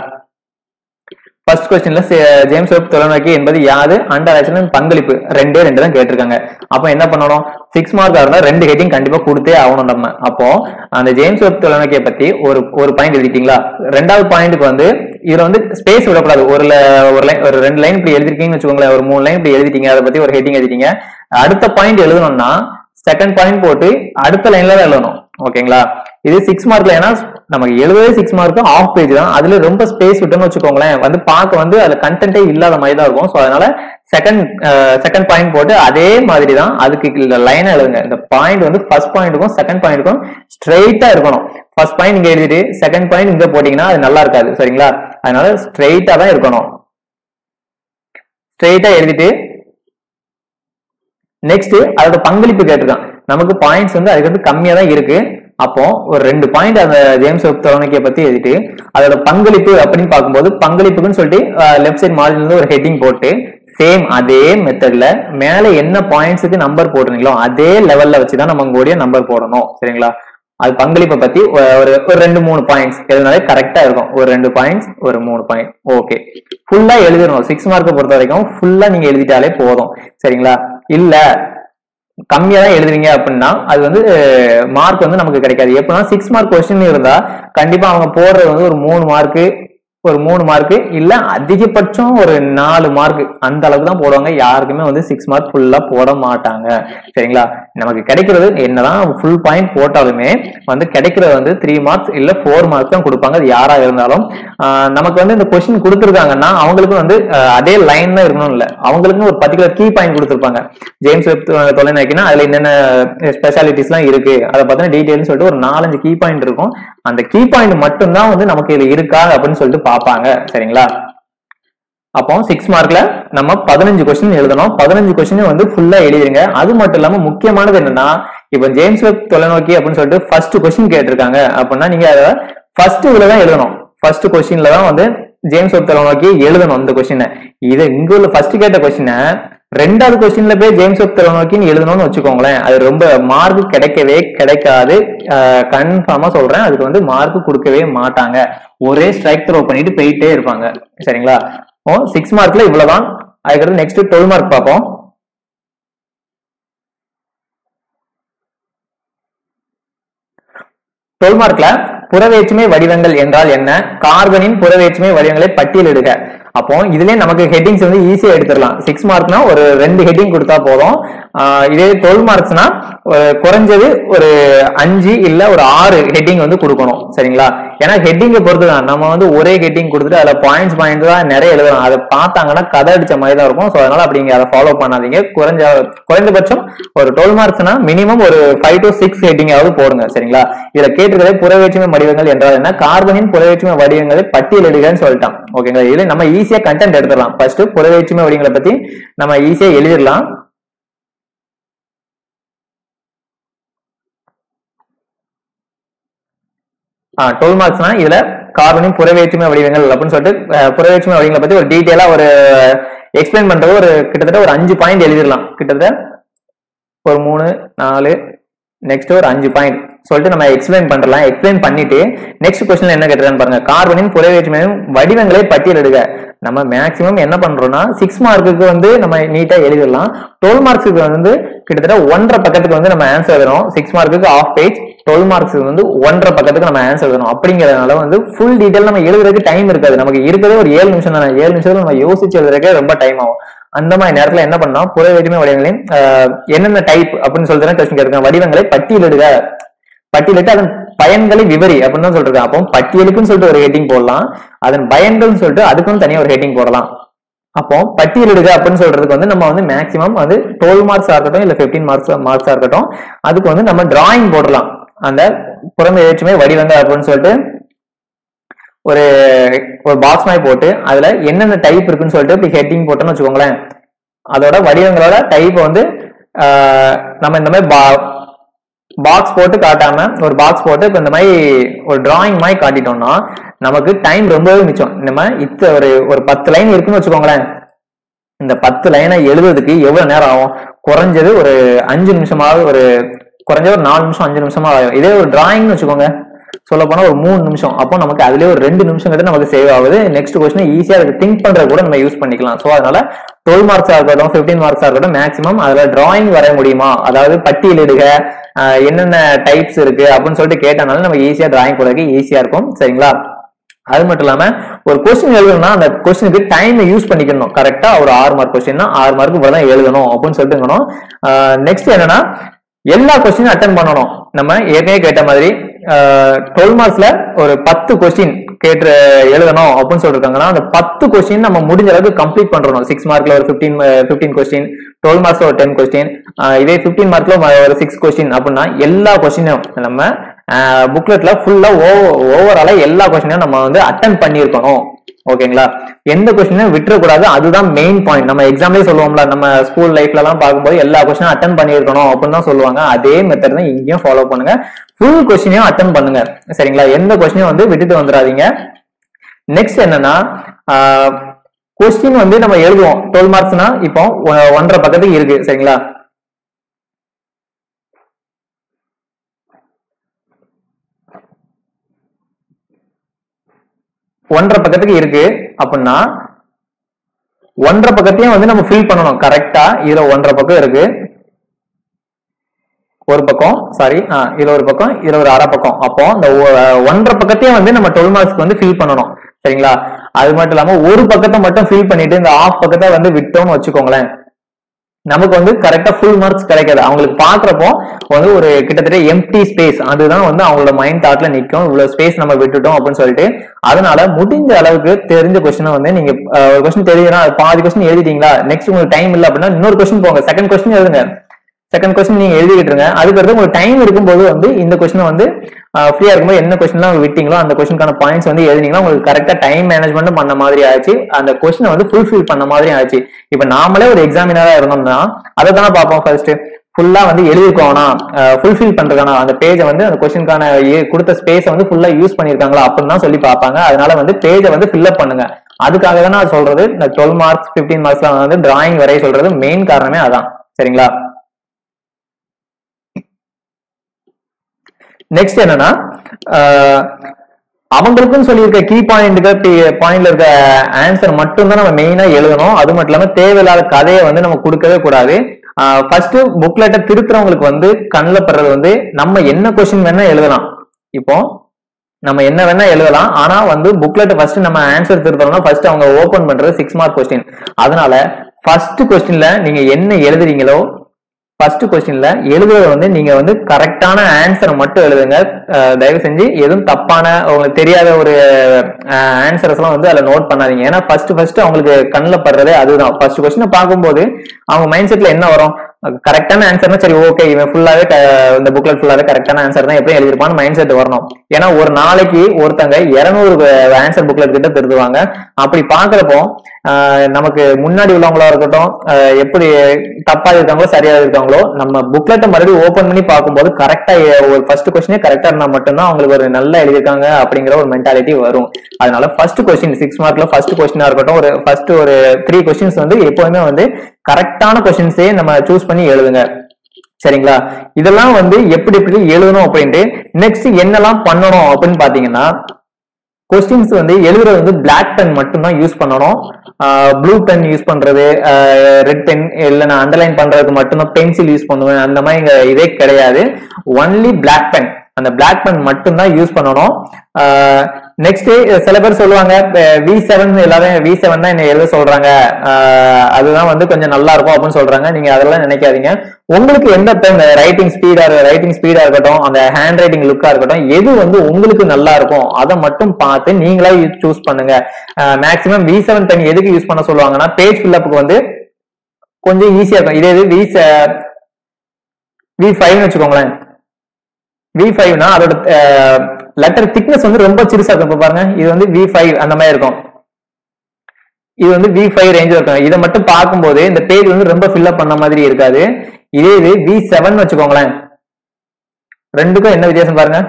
ஃபர்ஸ்ட் கொஸ்டின்ல ஜேம்ஸ் வெப் தொலைநோக்கி என்பது யாது அண்டர் ஆக்ஷன் பங்களிப்பு ரெண்டே ரெண்டு தான் கேட்டிருக்காங்க அப்போ என்ன பண்ணணும் சிக்ஸ் மார்க்கா இருந்தா ரெண்டு ஹெட்டிங் கண்டிப்பா கொடுத்தே ஆகணும் நம்ம அப்போ அந்த ஜேம்ஸ் வெப் தொலைநோக்கியை பத்தி ஒரு ஒரு பாயிண்ட் எழுதிட்டீங்களா ரெண்டாவது பாயிண்ட்டுக்கு வந்து இதுல வந்து ஸ்பேஸ் விடக்கூடாது ஒரு ல- ஒரு லைன் ஒரு ரெண்டு லைன் இப்படி எழுதிருக்கீங்கன்னு வச்சுக்கோங்களேன் ஒரு மூணு லைன் இப்படி எழுதிட்டீங்க அதை பத்தி ஒரு ஹெட்டிங் எழுதிட்டீங்க அடுத்த பாயிண்ட் எழுதணும்னா செகண்ட் பாயிண்ட் போட்டு அடுத்த லைன்ல தான் எழுதணும் ஓகேங்களா இது சிக்ஸ் மார்க்ல ஏன்னா நமக்கு எழுபதே சிக்ஸ் மார்க் ஆஃப் பேஜ் தான் அதுல ரொம்ப ஸ்பேஸ் விட்டோம்னு வச்சுக்கோங்களேன் வந்து பார்க்க வந்து அதுல கண்டென்ட்டே இல்லாத மாதிரி தான் இருக்கும் ஸோ அதனால செகண்ட் செகண்ட் பாயிண்ட் போட்டு அதே மாதிரி தான் அதுக்கு லைனா எழுதுங்க இந்த பாயிண்ட் வந்து ஃபர்ஸ்ட் பாயிண்ட்டுக்கும் செகண்ட் பாயிண்ட்டுக்கும் ஸ்ட்ரெயிட்டா இருக்கணும் ஃபர்ஸ்ட் பாயிண்ட் இங்க எழுதிட்டு செகண்ட் பாயிண்ட் இங்க போட்டீங்கன்னா அது நல்லா இருக்காது சரிங்களா அதனால ஸ்ட்ரெயிட்டா தான் இருக்கணும் ஸ்ட்ரெயிட்டா எழுதிட்டு நெக்ஸ்ட் அதோட பங்களிப்பு கேட்டிருக்கான் நமக்கு பாயிண்ட்ஸ் வந்து அதுக்கு வந்து கம்மியா தான் இருக்கு அப்போ ஒரு ரெண்டு பாயிண்ட் அந்த ஜேம்ஸ் வெப் தொலைநோக்கியை பத்தி எழுதிட்டு அதோட பங்களிப்பு அப்படின்னு பார்க்கும்போது பங்களிப்புக்குன்னு சொல்லிட்டு லெஃப்ட் சைட் மார்ஜின்ல இருந்து ஒரு ஹெட்டிங் போட்டு சேம் அதே மெத்தட்ல மேல என்ன பாயிண்ட்ஸுக்கு நம்பர் போடுறீங்களோ அதே லெவல்ல வச்சுதான் நம்ம உங்களுடைய நம்பர் போடணும் சரிங்களா அது பங்களிப்பை பத்தி ஒ- ஒரு ஒரு ரெண்டு மூணு பாயிண்ட்ஸ் எழுதினாலே கரெக்டா இருக்கும் ஒரு ரெண்டு பாயிண்ட்ஸ் ஒரு மூணு பாயிண்ட் ஓகே ஃபுல்லா எழுதிடணும் சிக்ஸ் மார்க்கை பொறுத்த வரைக்கும் ஃபுல்லா நீங்க எழுதிட்டாலே போதும் சரிங்களா இல்ல கம்மியா தான் எழுதுறீங்க அப்படின்னா அது வந்து மார்க் வந்து நமக்கு கிடைக்காது எப்படின்னா சிக்ஸ் மார்க் கொஸ்டின் இருந்தா கண்டிப்பா அவங்க போடுறது வந்து ஒரு மூணு மார்க்கு ஒரு மூணு மார்க் இல்ல அதிகபட்சம் ஒரு நாலு மார்க் அந்த அளவுக்கு தான் போடுவாங்க யாருக்குமே வந்து சிக்ஸ் மார்க் ஃபுல்லா போட மாட்டாங்க சரிங்களா நமக்கு கிடைக்கிறது என்னதான் ஃபுல் பாயிண்ட் போட்டாலுமே வந்து கிடைக்கிறது வந்து த்ரீ மார்க்ஸ் இல்ல ஃபோர் மார்க்ஸ் தான் கொடுப்பாங்க அது யாரா இருந்தாலும் ஆஹ் நமக்கு வந்து இந்த கொஸ்டின் கொடுத்துருக்காங்கன்னா அவங்களுக்கு வந்து ஆஹ் அதே லைன் தான் இருக்கணும் இல்ல அவங்களுக்குன்னு ஒரு பர்டிகுலர் கீ பாயிண்ட் கொடுத்துருப்பாங்க ஜேம்ஸ் வெப் தொ- தொலைநோக்கினா அதுல என்னென்ன ஸ்பெஷாலிட்டிஸ் எல்லாம் இருக்கு அதை பத்தின டீடைல்னு சொல்லிட்டு ஒரு நாலஞ்சு கீ பாயிண்ட் இருக்கும் அந்த கீ பாயிண்ட் மட்டும்தான் வந்து நமக்கு இது இருக்கா அப்படின்னு சொல்லிட்டு பார்ப்பாங்க சரிங்களா அப்போ சிக்ஸ் மார்க்ல நம்ம பதினஞ்சு கொஸ்டின் எழுதணும் பதினஞ்சு கொஸ்டின் வந்து ஃபுல்லா எழுதிருங்க அது மட்டும் இல்லாம முக்கியமானது என்னன்னா இப்போ ஜேம்ஸ் வெப் தொலைநோக்கி அப்படின்னு சொல்லிட்டு ஃபர்ஸ்ட் கொஸ்டின் கேட்டிருக்காங்க அப்படின்னா நீங்க அதை ஃபர்ஸ்ட் இதுல தான் எழுதணும் ஃபர்ஸ்ட் கொஸ்டின்ல தான் வந்து ஜேம்ஸ் வெப் தொலைநோக்கி எழுதணும் இந்த கொஸ்டினை இது இங்க உள்ள ஃபர்ஸ்ட் கேட்ட கொஸ்டினை ரெண்டாவது கொஸ்டின்ல போய் ஜேம்ஸ் வெப் தொலைநோக்கின்னு எழுதணும்னு வச்சுக்கோங்களேன் அது ரொம்ப மார்க் கிடைக்கவே கிடைக்காது கன்ஃபார்மா சொல்றேன் அதுக்கு வந்து மார்க் கொடுக்கவே மாட்டாங்க ஒரே ஸ்ட்ரைக் த்ரோ பண்ணிட்டு போயிட்டே இருப்பாங்க சரிங்களா ஓ சிக்ஸ் மார்க்ல இவ்வளவுதான் அதுக்கடுத்து நெக்ஸ்ட் டுவெல் மார்க் பார்ப்போம் டுவெல் மார்க்ல புறவேற்றுமை வடிவங்கள் என்றால் என்ன கார்பனின் புறவேற்றுமை வடிவங்களை பட்டியலிடுக அப்போ இதுலயே நமக்கு ஹெட்டிங்ஸ் வந்து ஈஸியா எடுத்துடலாம் சிக்ஸ் மார்க்னா ஒரு ரெண்டு ஹெட்டிங் கொடுத்தா போதும் ஆஹ் இதே டுவெல் மார்க்ஸ்னா குறைஞ்சது ஒரு அஞ்சு இல்ல ஒரு ஆறு ஹெட்டிங் வந்து கொடுக்கணும் சரிங்களா ஏன்னா ஹெட்டிங்கை பொறுத்து தான் நம்ம வந்து ஒரே ஹெட்டிங் கொடுத்துட்டு அதுல பாயிண்ட்ஸ் பாயிண்ட் தான் நிறைய எழுதலாம் அதை பார்த்தாங்கன்னா கதை அடிச்ச மாதிரி தான் இருக்கும் ஸோ அதனால அப்படிங்க அதை ஃபாலோ பண்ணாதீங்க குறைஞ்ச குறைந்தபட்சம் ஒரு டுவெல் மார்க்ஸ்னா மினிமம் ஒரு ஃபைவ் டு சிக்ஸ் ஹெட்டிங்காவது போடுங்க சரிங்களா இதுல கேட்டிருக்கிறதே புறவேற்றுமை வடிவங்கள் என்றால் என்ன கார்பனின் புறவேற்றுமை வடிவங்களை பட்டியலிடுகன்னு சொல்லிட்டான் ஓகேங்களா இதுல நம்ம ஈஸியா கண்டென்ட் எடுத்துடலாம் ஃபர்ஸ்ட் புறவேற்றுமை வடிவங்களை பத்தி நம்ம ஈஸியா எழுதிடலாம் டுவெல் மார்க்ஸ்னா இதுல கார்பனின் புறவேற்றுமை வடிவங்கள் அப்படின்னு சொல்லிட்டு அஹ், புறவேற்றுமை வடிவங்களை பத்தி ஒரு டீட்டெயிலா ஒரு எக்ஸ்பிளைன் பண்றது ஒரு கிட்டத்தட்ட ஒரு அஞ்சு பாயிண்ட் எழுதிடலாம் கிட்டத்தட்ட ஒரு மூணு நாலு நெக்ஸ்ட் ஒரு அஞ்சு பாயிண்ட் சொல்லிட்டு நம்ம எக்ஸ்பிளைன் பண்ணலாம் எக்ஸ்பிளைன் பண்ணிட்டு நெக்ஸ்ட் கொஸ்டின் என்ன கேட்டிருக்கான்னு பாருங்க கார்பனின் புறவேற்றுமையும் வடிவங்களை பட்டியலிடுக நம்ம மேக்சிமம் என்ன பண்றோம்னா சிக்ஸ் மார்க்குக்கு வந்து நம்ம நீட்டா எழுதிடலாம் டுவெல் மார்க்ஸுக்கு வந்து கிட்டத்தட்ட ஒன்றரை பக்கத்துக்கு வந்து நம்ம ஆன்சர் எழுதுறோம் சிக்ஸ் மார்க்குக்கு ஆஃப் பேஜ் டுவெல் மார்க்ஸுக்கு வந்து ஒன்றரை பக்கத்துக்கு நம்ம ஆன்சர் எழுதணும் அப்படிங்கிறதுனால வந்து ஃபுல் டீடைல் நம்ம எழுதுறதுக்கு டைம் இருக்காது நமக்கு இருக்கிறதே ஒரு ஏழு நிமிஷம் தானே ஏழு நிமிஷத்துல நம்ம யோசிச்சு எழுதுறதுக்கே ரொம்ப டைம் ஆகும் அந்த மாதிரி நேரத்துல என்ன பண்ணோம் புற வேற்றுமை வடிவங்களின் ஆஹ், என்னென்ன டைப் அப்படின்னு சொல்லிட்டு கொஸ்டின் கேட்கிறேன் வடிவங்களை பட்டியலிடுக பட்டியலிட்டு அதன் பயன்களை விவரி அப்படின்னு தான் சொல்றது அப்போ பட்டியலுக்குன்னு சொல்லிட்டு ஒரு ஹெட்டிங் போடலாம் அதன் பயன்கள்னு சொல்லிட்டு அதுக்குன்னு தனியா ஒரு ஹெட்டிங் போடலாம் அப்போ பட்டியலிடுக அப்படின்னு சொல்றதுக்கு வந்து நம்ம வந்து மேக்ஸிமம் வந்து டுவெல் மார்க்ஸா இருக்கட்டும் இல்ல 15 மார்க்ஸ் மார்க்ஸா இருக்கட்டும் அதுக்கு வந்து நம்ம டிராயிங் போடலாம் அந்த புறமை வேற்றுமை வடிவங்கள் அப்படின்னு சொல்லிட்டு ஒரு ஒரு பாக்ஸ் மாதிரி போட்டு அதுல என்னென்ன டைப் இருக்குன்னு சொல்லிட்டு இப்படி ஹெட்டிங் போட்டோம்னு வச்சுக்கோங்களேன் அதோட வடிவங்களோட டைப் வந்து ஆஹ், நம்ம இந்த மாதிரி பாக்ஸ் போட்டு காட்டாம ஒரு பாக்ஸ் போட்டு இப்ப இந்த மாதிரி ஒரு டிராயிங் மாதிரி காட்டிட்டோம்னா நமக்கு டைம் ரொம்பவே மிச்சம் நம்ம இத்த ஒரு ஒரு பத்து லைன் இருக்குன்னு வச்சுக்கோங்களேன் இந்த பத்து லைனை எழுதுறதுக்கு எவ்வளவு நேரம் ஆகும் குறைஞ்சது ஒரு அஞ்சு நிமிஷமாவது ஒரு குறைஞ்சது ஒரு நாலு நிமிஷம் அஞ்சு நிமிஷமா ஆகும் இதே ஒரு டிராயிங்னு வச்சுக்கோங்க சொல்ல போனா ஒரு மூணு நிமிஷம் அப்போ நமக்கு அதுலயே ஒரு ரெண்டு நிமிஷம் கிட்ட நமக்கு சேவ் ஆகுது நெக்ஸ்ட் கொஸ்டின் ஈஸியா அதுக்கு திங்க் பண்றது கூட நம்ம யூஸ் பண்ணிக்கலாம் ஸோ அதனால டுவெல் மார்க்ஸா இருக்கட்டும் ஃபிஃப்டீன் மார்க்ஸா இருக்கட்டும் மேக்ஸிமம் அதுல டிராயிங் வரைய முடியுமா அதாவது பட்டியலிடுக ஆஹ் என்னென்ன டைப்ஸ் இருக்கு அப்படின்னு சொல்லிட்டு கேட்டனால நம்ம ஈஸியா டிராயிங் போடுறதுக்கு ஈஸியா இருக்கும் சரிங்களா அது மட்டும் இல்லாம ஒரு கொஸ்டின் எழுதணும்னா அந்த கொஸ்டினுக்கு டைம் யூஸ் பண்ணிக்கணும் கரெக்டா ஒரு ஆறு மார்க் கொஸ்டின்னா ஆறு மார்க் தான் எழுதணும் அப்படின்னு சொல்லிட்டு நெக்ஸ்ட் என்னன்னா எல்லா கொஸ்டினும் அட்டன் பண்ணணும் நம்ம ஏற்கனவே கேட்ட மாதிரி டுவெல் மார்க்ஸ்ல ஒரு பத்து கொஸ்டின் கேட்டு எழுதணும் அப்படின்னு சொல்லிருக்காங்கன்னா அந்த பத்து கொஸ்டின் நம்ம முடிஞ்ச அளவுக்கு கம்ப்ளீட் பண்றோம் சிக்ஸ் மார்க்ல ஒரு ஃபிஃப்டீன் ஃபிஃப்டீன் கொஸ்டின் டுவெல் மார்க்ஸ்ல ஒரு டென் கொஸ்டின் இதே ஃபிஃப்டீன் மார்க்ல ஒரு சிக்ஸ் கொஸ்டின் அப்படின்னா எல்லா கொஸ்டினும் நம்ம புக்லெட்ல ஃபுல்லா ஓவராலா எல்லா கொஸ்டினையும் நம்ம வந்து அட்டன் பண்ணியிருக்கணும் ஓகேங்களா எந்த கொஸ்டினும் விட்டுறக்கூடாது அதுதான் மெயின் பாயிண்ட் நம்ம எக்ஸாம்லயே சொல்லுவோம்ல நம்ம ஸ்கூல் லைஃப்ல எல்லாம் பார்க்கும்போது எல்லா கொஸ்டினும் அட்டன் பண்ணியிருக்கணும் அப்படின்னு தான் சொல்லுவாங்க அதே மெத்தட் தான் இங்கேயும் ஃபாலோ பண்ணுங்க ஃபுல் கொஸ்டினையும் அட்டன் பண்ணுங்க சரிங்களா எந்த கொஸ்டினையும் வந்து விட்டுட்டு வந்துடாதீங்க நெக்ஸ்ட் என்னன்னா கொஸ்டின் வந்து நம்ம எழுதுவோம் டுவெல் மார்க்ஸ்னா இப்போ ஒ- ஒன்றரை பக்கத்துக்கு இருக்கு சரிங்களா ஒன்றரை பக்கத்துக்கு இருக்கு அப்படின்னா ஒன்றரை பக்கத்தையும் வந்து நம்ம ஃபில் பண்ணணும் கரெக்டா இதுல ஒன்றரை பக்கம் இருக்கு ஒரு பக்கம் சாரி இதுல ஒரு பக்கம் இதுல ஒரு அரை பக்கம் அப்போ இந்த ஒ- ஒன்றரை பக்கத்தையும் வந்து நம்ம டுவெல் மார்க்ஸ்க்கு வந்து ஃபில் பண்ணணும் சரிங்களா அது மட்டும் இல்லாம ஒரு பக்கத்தை மட்டும் ஃபில் பண்ணிட்டு இந்த ஆஃப் பக்கத்தை வந்து விட்டோம்னு வச்சுக்கோங்களேன் நமக்கு வந்து கரெக்டா ஃபுல் மார்க்ஸ் கிடைக்காது அவங்களுக்கு பாக்குறப்போ வந்து ஒரு கிட்டத்தட்ட எம்டி ஸ்பேஸ் அதுதான் வந்து அவங்களோட மைண்ட் தாட்ல நிக்கும் இவ்வளவு ஸ்பேஸ் நம்ம விட்டுட்டோம் அப்படின்னு சொல்லிட்டு அதனால முடிஞ்ச அளவுக்கு தெரிஞ்ச கொஸ்டினை வந்து நீங்க அஹ், ஒரு கொஸ்டின் தெரியுதுன்னா அது பாதி கொஸ்டின் எழுதிட்டீங்களா நெக்ஸ்ட் உங்களுக்கு டைம் இல்லை அப்படின்னா இன்னொரு கொஸ்டின் போங்க செகண்ட் கொஸ்டின் எழுதுங்க செகண்ட் கொஸ்டின் நீங்க எழுதிக்கிட்டு இருங்க அதுக்கடுத்து உங்களுக்கு டைம் இருக்கும்போது வந்து இந்த கொஸ்டினை வந்து ஃப்ரீயா இருக்கும்போது என்ன கொஸ்டின்லாம் விட்டீங்களோ அந்த கொஸ்டினுக்கான பாயிண்ட்ஸ் வந்து எழுதினீங்கன்னா உங்களுக்கு கரெக்டா டைம் மேனேஜ்மெண்ட் பண்ண மாதிரி ஆச்சு அந்த கொஸ்டினை வந்து ஃபுல்ஃபில் பண்ண மாதிரி ஆச்சு இப்ப நாமளே ஒரு எக்ஸாமினரா இருந்தோம்னா அதை தானே பார்ப்போம் ஃபர்ஸ்ட் ஃபுல்லா வந்து எழுதிருக்கோம்னா ஃபுல்ஃபில் பண்றதுக்கான அந்த பேஜை வந்து அந்த கொஸ்டினுக்கான கொடுத்த ஸ்பேஸை வந்து ஃபுல்லா யூஸ் பண்ணிருக்காங்களா அப்படின்னு தான் சொல்லி பார்ப்பாங்க அதனால வந்து பேஜை வந்து ஃபில்அப் பண்ணுங்க அதுக்காக தான் நான் சொல்றது இந்த டுவெல் மார்க்ஸ் பிப்டீன் மார்க்ஸ்லாம் வந்து டிராயிங் வரைய சொல்றது மெயின் காரணமே அதான் சரிங்களா நெக்ஸ்ட் என்னன்னா ஆஹ், அவங்களுக்குன்னு சொல்லியிருக்க கீ பாயிண்ட்டுக்கு பாயிண்ட்ல இருக்க ஆன்சர் மட்டும் தான் நம்ம மெயினா எழுதணும் அது மட்டும் இல்லாம தேவையில்லாத கதையை வந்து நம்ம கொடுக்கவே கூடாது ஃபர்ஸ்ட் புக்லெட்டை திருத்துறவங்களுக்கு வந்து கண்ணில் படுறது வந்து நம்ம என்ன கொஸ்டின் வேணா எழுதலாம் இப்போ நம்ம என்ன வேணா எழுதலாம் ஆனா வந்து புக்லெட் ஃபர்ஸ்ட் நம்ம ஆன்சர் திருத்தணும்னா ஃபர்ஸ்ட் அவங்க ஓபன் பண்றது சிக்ஸ் மார்க் கொஸ்டின் அதனால ஃபர்ஸ்ட் கொஸ்டின்ல நீங்க என்ன எழுதுறீங்களோ ஃபர்ஸ்ட் கொஸ்டின்ல எழுதுறது வந்து நீங்க வந்து கரெக்டான ஆன்சரை மட்டும் எழுதுங்க அஹ் தயவு செஞ்சு எதுவும் தப்பான உங்களுக்கு தெரியாத ஒரு ஆன்சர்ஸ் எல்லாம் வந்து அதுல நோட் பண்ணாதீங்க ஏன்னா ஃபர்ஸ்ட் ஃபர்ஸ்ட் அவங்களுக்கு கண்ணில் படுறதே அதுதான் ஃபர்ஸ்ட் கொஸ்டினை பார்க்கும்போது அவங்க மைண்ட் செட்ல என்ன வரும் கரெக்டான ஆன்சர்னா சரி ஓகே இவன் ஃபுல்லாவே இந்த புக்லெட் ஃபுல்லாவே கரெக்டான ஆன்சர் தான் எப்படி எழுதிருப்பான்னு மைண்ட் செட் வரணும் ஏன்னா ஒரு நாளைக்கு ஒருத்தங்க இருநூறு ஆன்சர் புக்லெட் கிட்ட திருத்துவாங்க அப்படி பாக்குறப்போ ஆஹ் நமக்கு முன்னாடி உள்ளவங்களா இருக்கட்டும் ஆஹ் எப்படி தப்பா இருக்காங்களோ சரியா இருக்காங்களோ நம்ம புக்லெட்டை மறுபடியும் ஓபன் பண்ணி பார்க்கும்போது கரெக்டா ஒரு ஃபர்ஸ்ட் கொஸ்டினே கரெக்டா இருந்தா மட்டும்தான் அவங்களுக்கு ஒரு நல்லா எழுதியிருக்காங்க அப்படிங்கிற ஒரு மென்டாலிட்டி வரும் அதனால ஃபர்ஸ்ட் கொஸ்டின் சிக்ஸ் மார்க்ல ஃபர்ஸ்ட் கொஸ்டினா இருக்கட்டும் ஒரு ஃபர்ஸ்ட் ஒரு த்ரீ கொஸ்டின்ஸ் வந்து எப்பவுமே வந்து கரெக்டான கொஸ்டின்ஸே நம்ம சூஸ் பண்ணி எழுதுங்க சரிங்களா இதெல்லாம் வந்து எப்படி எப்படி எழுதணும் அப்படின்ட்டு நெக்ஸ்ட் என்னெல்லாம் பண்ணணும் அப்படின்னு பாத்தீங்கன்னா கொஸ்டின்ஸ் வந்து எழுதுறது வந்து பிளாக் பென் மட்டும்தான் யூஸ் பண்ணணும் ப்ளூ பென் யூஸ் பண்றது ரெட் பென் இல்ல நான் அண்டர்லைன் பண்றதுக்கு மட்டும்தான் பென்சில் யூஸ் பண்ணுவேன் அந்த மாதிரி இங்க இதே கிடையாது ஒன்லி பிளாக் பென் அந்த பிளாக் பென் மட்டும்தான் யூஸ் பண்ணணும் நெக்ஸ்ட் சில பேர் சொல்லுவாங்க வி செவன் எல்லாரும் வி செவன் தான் என்ன எழுத சொல்றாங்க ஆஹ் அதுதான் வந்து கொஞ்சம் நல்லா இருக்கும் அப்படின்னு சொல்றாங்க நீங்க அதெல்லாம் நினைக்காதீங்க உங்களுக்கு எந்த பென் ரைட்டிங் ஸ்பீடா ரைட்டிங் ஸ்பீடா இருக்கட்டும் அந்த ஹேண்ட் ரைட்டிங் லுக்கா இருக்கட்டும் எது வந்து உங்களுக்கு நல்லா இருக்கும் அதை மட்டும் பார்த்து நீங்களா சூஸ் பண்ணுங்க மேக்சிமம் வி செவன் பென் எதுக்கு யூஸ் பண்ண சொல்லுவாங்கன்னா பேஜ் ஃபில்லப்புக்கு வந்து கொஞ்சம் ஈஸியா இருக்கும் இதே இது வி வி ஃபைவ்னு வச்சுக்கோங்களேன் வி ஃபைவ்னா அதோட லெட்டர் திக்னஸ் வந்து ரொம்ப சிறுசா இருக்கும் இப்ப பாருங்க இது வந்து வி ஃபைவ் அந்த மாதிரி இருக்கும் இது வந்து வி ஃபைவ் ரேஞ்ச் இருக்கும் இதை மட்டும் பார்க்கும்போது இந்த பேஜ் வந்து ரொம்ப ஃபில்அப் பண்ண மாதிரி இருக்காது இதே இது வி செவன் வச்சுக்கோங்களேன் ரெண்டுக்கும் என்ன வித்தியாசம் பாருங்க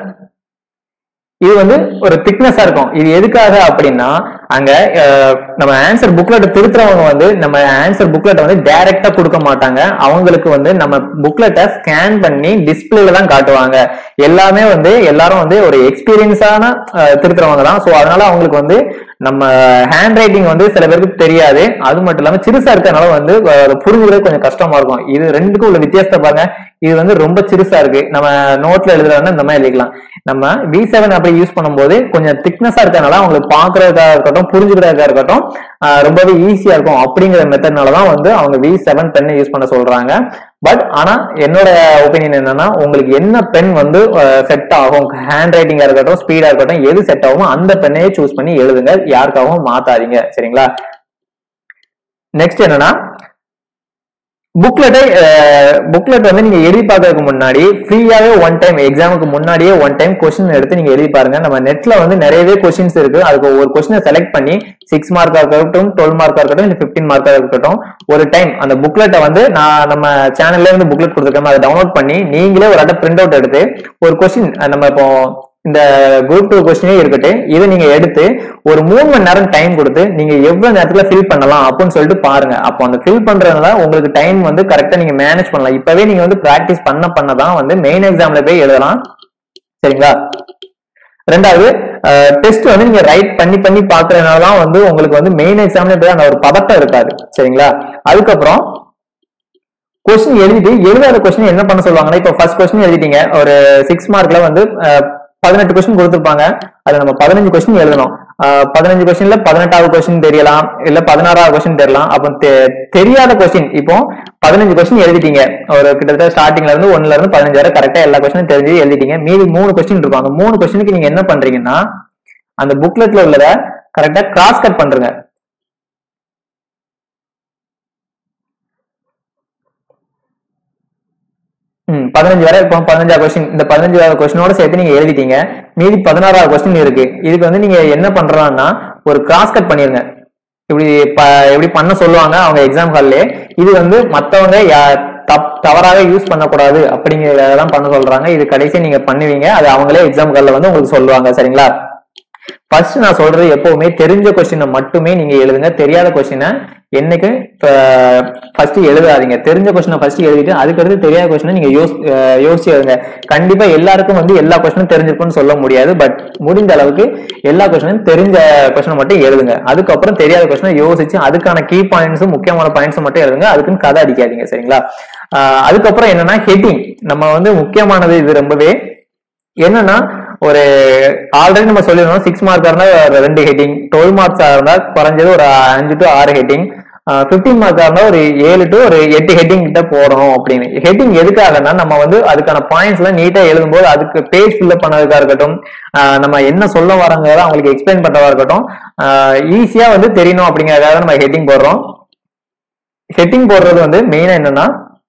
இது வந்து ஒரு திக்னஸா இருக்கும் இது எதுக்காக அப்படின்னா அங்க அஹ், நம்ம ஆன்சர் புக்லெட் திருத்துறவங்க வந்து நம்ம ஆன்சர் புக்லெட் வந்து டைரக்டா கொடுக்க மாட்டாங்க அவங்களுக்கு வந்து நம்ம புக்லெட்டை ஸ்கேன் பண்ணி டிஸ்பிளேல தான் காட்டுவாங்க எல்லாமே வந்து எல்லாரும் வந்து ஒரு எக்ஸ்பீரியன்ஸான திருத்துறவங்க தான் ஸோ அதனால அவங்களுக்கு வந்து நம்ம ஹேண்ட் ரைட்டிங் வந்து சில பேருக்கு தெரியாது அது மட்டும் இல்லாம சிறுசா இருக்கறனால வந்து அஹ், அதை புரிஞ்சுக்கிறது கொஞ்சம் கஷ்டமா இருக்கும் இது ரெண்டுக்கும் உள்ள வித்தியாசத்தை பாருங்க இது வந்து ரொம்ப சிறுசா இருக்கு நம்ம நோட்ல எழுதுறதுனா இந்த மாதிரி எழுதிக்கலாம் நம்ம வி செவன் அப்படி யூஸ் பண்ணும்போது கொஞ்சம் திக்னஸா இருக்கறனால அவங்களுக்கு பாக்குறதுக்கா இருக்கட்டும் புரிஞ்சுக்கிறதுக்கா இருக்கட்டும் ஆஹ் ரொம்பவே ஈஸியா இருக்கும் அப்படிங்கிற மெத்தட்னால தான் வந்து அவங்க வி செவன் பென் யூஸ் பண்ண சொல்றாங்க பட் ஆனா என்னோட ஒப்பீனியன் என்னன்னா உங்களுக்கு என்ன பென் வந்து செட் ஆகும் ஹேண்ட் ரைட்டிங்கா இருக்கட்டும் ஸ்பீடா இருக்கட்டும் எது செட் ஆகும் அந்த பெண்ணையே சூஸ் பண்ணி எழுதுங்க யாருக்காகவும் மாத்தாதீங்க சரிங்களா நெக்ஸ்ட் என்னன்னா புக்லெட்டை புக்லெட் வந்து நீங்க எழுதி பார்க்கறதுக்கு முன்னாடி ஃப்ரீயாவே ஒன் டைம் எக்ஸாமுக்கு முன்னாடியே ஒன் டைம் கொஸ்டின் எடுத்து நீங்க எழுதி பாருங்க நம்ம நெட்ல வந்து நிறையவே கொஸ்டின்ஸ் இருக்கு அதுக்கு ஒரு கொஸ்டினை செலக்ட் பண்ணி சிக்ஸ் மார்க்கா இருக்கட்டும் டுவெல் மார்க்கா இருக்கட்டும் இல்ல பிப்டீன் மார்க்கா இருக்கட்டும் ஒரு டைம் அந்த புக்லெட்டை வந்து நான் நம்ம சேனல்ல இருந்து புக்லெட் கொடுத்துருக்கோம் அதை டவுன்லோட் பண்ணி நீங்களே ஒரு அட்டை பிரிண்ட் அவுட் எடுத்து ஒரு கொஸ்டின் நம்ம இப்போ இந்த குரூப் டூ கொஸ்டினே இருக்கட்டும் இதை நீங்க எடுத்து ஒரு மூணு மணி நேரம் டைம் கொடுத்து நீங்க எவ்வளவு நேரத்துல ஃபில் பண்ணலாம் அப்படின்னு சொல்லிட்டு பாருங்க அப்போ அந்த ஃபில் பண்றதுனால உங்களுக்கு டைம் வந்து கரெக்டா நீங்க மேனேஜ் பண்ணலாம் இப்பவே நீங்க வந்து பிராக்டிஸ் பண்ண பண்ண தான் வந்து மெயின் எக்ஸாம்ல போய் எழுதலாம் சரிங்களா ரெண்டாவது டெஸ்ட் வந்து நீங்க ரைட் பண்ணி பண்ணி பாக்குறதுனால தான் வந்து உங்களுக்கு வந்து மெயின் எக்ஸாம்ல போய் அந்த ஒரு பதட்டம் இருக்காது சரிங்களா அதுக்கப்புறம் கொஸ்டின் எழுதிட்டு எழுதாத கொஸ்டின் என்ன பண்ண சொல்லுவாங்கன்னா இப்போ ஃபர்ஸ்ட் கொஸ்டின் எழுதிட்டீங்க ஒரு சிக்ஸ் மார்க்ல வந்து அஹ், பதினெட்டு கொஸ்டின் கொடுத்துருப்பாங்க அதுல நம்ம பதினஞ்சு கொஸ்டின் எழுதணும் அஹ், பதினஞ்சு கொஸ்டின்ல பதினெட்டாவது கொஸ்டின் தெரியலாம் இல்ல பதினாறாவது கொஸ்டின் தெரியலாம் அப்போ தெ- தெரியாத கொஸ்டின் இப்போ பதினஞ்சு கொஸ்டின் எழுதிட்டீங்க ஒரு கிட்டத்தட்ட ஸ்டார்டிங்ல இருந்து ஒன்னுல இருந்து பதினஞ்சு வரை கரெக்டா எல்லா கொஸ்டினும் தெரிஞ்சு எழுதிட்டீங்க மீதி மூணு கொஸ்டின் இருக்கும் அந்த மூணு கொஸ்டினுக்கு நீங்க என்ன பண்றீங்கன்னா அந்த புக்லெட்ல உள்ளத கரெக்டா கிராஸ் கட் பண்றீங்க ம் பதினஞ்சு வரை இப்போ பதினஞ்சாவது கொஸ்டின் இந்த பதினஞ்சாவது கொஸ்டினோட சேர்த்து நீங்க எழுதிட்டீங்க மீதி பதினாறாவது கொஸ்டின் இருக்கு இதுக்கு வந்து நீங்க என்ன பண்றலாம்னா ஒரு கிராஸ் கட் பண்ணிருங்க இப்படி ப- இப்படி பண்ண சொல்லுவாங்க அவங்க எக்ஸாம் ஹால்லே இது வந்து மத்தவங்க யா- தப் தவறாக யூஸ் பண்ணக்கூடாது அப்படிங்கிறதெல்லாம் பண்ண சொல்றாங்க இது கடைசி நீங்க பண்ணுவீங்க அது அவங்களே எக்ஸாம் ஹால்ல வந்து உங்களுக்கு சொல்லுவாங்க சரிங்களா ஃபர்ஸ்ட் நான் சொல்றது எப்பவுமே தெரிஞ்ச கொஸ்டினை மட்டுமே நீங்க எழுதுங்க தெரியாத கொஸ்டினை என்னைக்கு ஃபர்ஸ்ட் எழுதாதீங்க தெரிஞ்ச கொஸ்டினை ஃபர்ஸ்ட் எழுதிட்டு அதுக்கடுத்து தெரியாத கொஸ்டினை நீங்க யோசி அஹ் யோசிச்சு எழுதுங்க கண்டிப்பா எல்லாருக்கும் வந்து எல்லா கொஸ்டினும் தெரிஞ்சிருக்கும்னு சொல்ல முடியாது பட் முடிந்த அளவுக்கு எல்லா கொஸ்டினும் தெரிஞ்ச கொஸ்டினை மட்டும் எழுதுங்க அதுக்கப்புறம் தெரியாத கொஸ்டினை யோசிச்சு அதுக்கான கீ பாயிண்ட்ஸும் முக்கியமான பாயிண்ட்ஸும் மட்டும் எழுதுங்க அதுக்குன்னு கதை அடிக்காதீங்க சரிங்களா அஹ் அதுக்கப்புறம் என்னன்னா ஹெட்டிங் நம்ம வந்து முக்கியமானது இது ரொம்பவே என்னன்னா ஒரு ஆல்ரெடி நம்ம சொல்லிருந்தோம் சிக்ஸ் மார்க்கா இருந்தா ரெண்டு ஹெட்டிங் டுவெல் மார்க்ஸா இருந்தா குறைஞ்சது ஒரு அஞ்சு டு ஆறு ஹெட்டிங் பிப்டீன் மார்க்கா இருந்தா ஒரு ஏழு டு ஒரு எட்டு ஹெட்டிங் கிட்ட போடணும் அப்படின்னு ஹெட்டிங் எதுக்காகனா நம்ம வந்து அதுக்கான பாயிண்ட்ஸ் எல்லாம் நீட்டா எழுதும்போது அதுக்கு பேஜ் ஃபில்அப் பண்ணதுக்கா இருக்கட்டும் ஆஹ் நம்ம என்ன சொல்ல வரோங்கிறத அவங்களுக்கு எக்ஸ்பிளைன் பண்றதா இருக்கட்டும் ஈஸியா வந்து தெரியணும் அப்படிங்கறதுக்காக நம்ம ஹெட்டிங் போடுறோம் ஹெட்டிங் போடுறது வந்து மெயினா என்னன்னா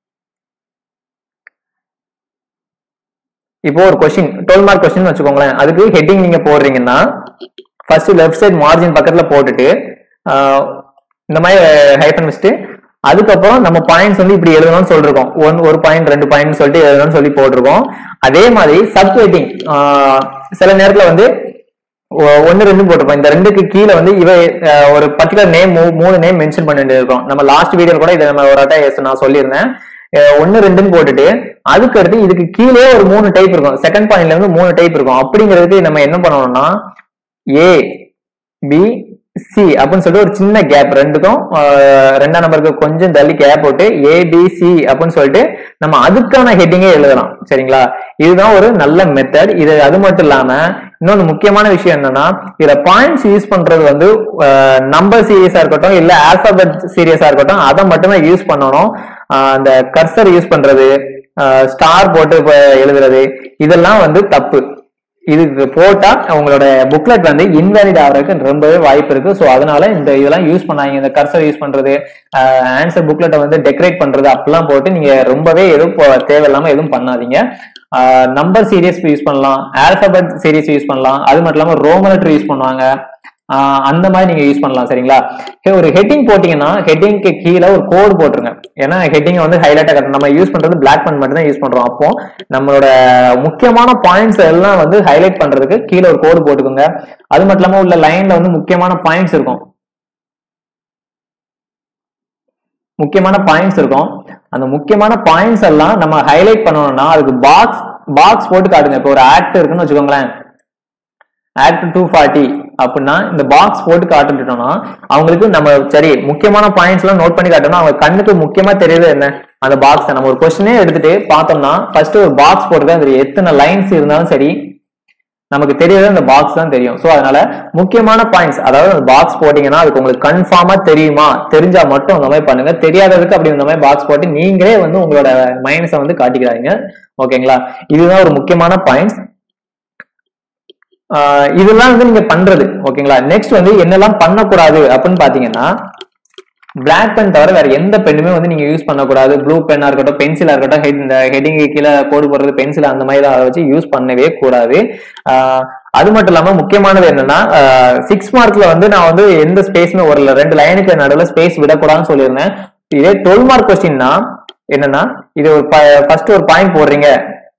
இப்போ ஒரு கொஸ்டின் டுவெல் மார்க் கொஸ்டின் வச்சுக்கோங்களேன் அதுக்கு ஹெட்டிங் நீங்க போடுறீங்கன்னா ஃபர்ஸ்ட் லெஃப்ட் சைட் மார்ஜின் பக்கத்துல போட்டுட்டு ஆஹ் இந்த மாதிரி ஹைஃபன் வச்சுட்டு அதுக்கப்புறம் நம்ம பாயிண்ட்ஸ் வந்து இப்படி எழுதணும்னு சொல்லிருக்கோம் ஒன் ஒரு பாயிண்ட் ரெண்டு பாயிண்ட் சொல்லிட்டு எழுதணும்னு சொல்லி போட்டிருக்கோம் அதே மாதிரி சப் ஹெட்டிங் சில நேரத்துல வந்து ஒ- ஒண்ணு ரெண்டு போட்டிருப்போம் இந்த ரெண்டுக்கு கீழே வந்து இவ அஹ், ஒரு பர்டிகுலர் நேம் மூணு நேம் மென்ஷன் பண்ணிட்டு இருக்கோம் நம்ம லாஸ்ட் வீடியோ கூட இதை நம்ம ஒரு அட்டை நான் சொல்லியிருந்தேன் அஹ், ஒண்ணு ரெண்டுன்னு போட்டுட்டு அதுக்கு அடுத்து இதுக்கு கீழே ஒரு மூணு டைப் இருக்கும் செகண்ட் பாயிண்ட்ல இருந்து மூணு டைப் இருக்கும் அப்படிங்கிறதுக்கு நம்ம என்ன பண்ணணும்னா ஏ பி சி அப்படின்னு சொல்லிட்டு ஒரு சின்ன கேப் ரெண்டுக்கும் ஆஹ், ரெண்டாம் நம்பருக்கு கொஞ்சம் தள்ளி கேப் போட்டு ஏ பி சி அப்படின்னு சொல்லிட்டு நம்ம அதுக்கான ஹெட்டிங்கே எழுதலாம் சரிங்களா இதுதான் ஒரு நல்ல மெத்தட் இது அது மட்டும் இல்லாம இன்னொன்னு முக்கியமான விஷயம் என்னன்னா இதுல பாயிண்ட்ஸ் யூஸ் பண்றது வந்து நம்பர் சீரியஸா இருக்கட்டும் இல்ல ஆல்பபெட் சீரியஸா இருக்கட்டும் அதை மட்டுமே யூஸ் பண்ணணும் ஆஹ், அந்த கர்சர் யூஸ் பண்றது ஸ்டார் போட்டு இப்ப எழுதுறது இதெல்லாம் வந்து தப்பு இது போட்டா உங்களோட புக்லெட் வந்து இன்வேலிட் ஆகிறதுக்கு ரொம்பவே வாய்ப்பு இருக்கு ஸோ அதனால இந்த இதெல்லாம் யூஸ் பண்ணாங்க இந்த கர்சர் யூஸ் பண்றது ஆன்சர் புக்லெட்டை வந்து டெக்கரேட் பண்றது அப்படிலாம் போட்டு நீங்க ரொம்பவே எதுவும் போ- தேவையில்லாம எதுவும் பண்ணாதீங்க நம்பர் சீரியஸ் யூஸ் பண்ணலாம் ஆல்பபெட் சீரியஸ் யூஸ் பண்ணலாம் அது மட்டும் இல்லாம ரோமன் லெட்டர் யூஸ் பண்ணுவாங்க ஆஹ் அந்த மாதிரி நீங்க யூஸ் பண்ணலாம் சரிங்களா ஹே, ஒரு ஹெட்டிங் போட்டீங்கன்னா ஹெட்டிங்க்கு கீழே ஒரு கோடு போட்டுருங்க ஏன்னா ஹெட்டிங் வந்து ஹைலைட்டா கட்டணும் நம்ம யூஸ் பண்றது பிளாக் பண்ண மட்டும் தான் யூஸ் பண்றோம் அப்போ நம்மளோட முக்கியமான பாயிண்ட்ஸ் எல்லாம் வந்து ஹைலைட் பண்றதுக்கு கீழே ஒரு கோடு போட்டுக்கோங்க அது மட்டும் இல்லாம உள்ள லைன்ல வந்து முக்கியமான பாயிண்ட்ஸ் இருக்கும் முக்கியமான பாயிண்ட்ஸ் இருக்கும் அந்த முக்கியமான பாயிண்ட்ஸ் எல்லாம் நம்ம ஹைலைட் பண்ணணும்னா அதுக்கு பாக்ஸ் பாக்ஸ் போட்டு காட்டுங்க இப்போ ஒரு ஆக்ட் இருக்குன்னு வச்சுக்கோங்களேன் ஆக்ட் டூ ஃபார்ட்டி அப்படின்னா இந்த பாக்ஸ் போட்டு காட்டுட்டோம்னா அவங்களுக்கு நம்ம சரி முக்கியமான பாயிண்ட்ஸ் எல்லாம் நோட் பண்ணி காட்டணும் அவங்க கண்ணுக்கு முக்கியமா தெரியுது என்ன அந்த பாக்ஸ் நம்ம ஒரு கொஸ்டினே எடுத்துட்டு பார்த்தோம்னா ஃபர்ஸ்ட் ஒரு பாக்ஸ் போட்டு அது எத்தனை லைன்ஸ் இருந்தாலும் சரி நமக்கு தெரியாது அந்த பாக்ஸ் தான் தெரியும் ஸோ அதனால முக்கியமான பாயிண்ட்ஸ் அதாவது அந்த பாக்ஸ் போட்டீங்கன்னா அதுக்கு உங்களுக்கு கன்ஃபார்மா தெரியுமா தெரிஞ்சா மட்டும் அந்த மாதிரி பண்ணுங்க தெரியாததுக்கு அப்படி இந்த மாதிரி பாக்ஸ் போட்டு நீங்களே வந்து உங்களோட மைண்ட்ஸை வந்து காட்டிக்கிறாங்க ஓகேங்களா இதுதான் ஒரு முக்கியமான பாயிண்ட்ஸ் இதெல்லாம் வந்து நீங்க பண்றது ஓகேங்களா நெக்ஸ்ட் வந்து என்னெல்லாம் பண்ணக்கூடாது அப்படின்னு பாத்தீங்கன்னா பிளாக் பென் தவிர வேற எந்த பெண்ணுமே வந்து நீங்க யூஸ் பண்ணக்கூடாது ப்ளூ பென்னா இருக்கட்டும் பென்சிலா இருக்கட்டும் head- இந்த ஹெட்டிங் கீழே கோடு போடுறது பென்சில் அந்த மாதிரி தான் வச்சு யூஸ் பண்ணவே கூடாது ஆஹ் அது மட்டும் இல்லாம முக்கியமானது என்னன்னா சிக்ஸ் மார்க்ல வந்து நான் வந்து எந்த ஸ்பேஸ்மே வரல ரெண்டு லைனுக்கு நடுவில் ஸ்பேஸ் விடக்கூடாதுன்னு சொல்லியிருந்தேன் இதே டுவெல் மார்க் கொஸ்டின்னா என்னன்னா இது ஒரு ஃபர்ஸ்ட் ஒரு பாயிண்ட் போடுறீங்க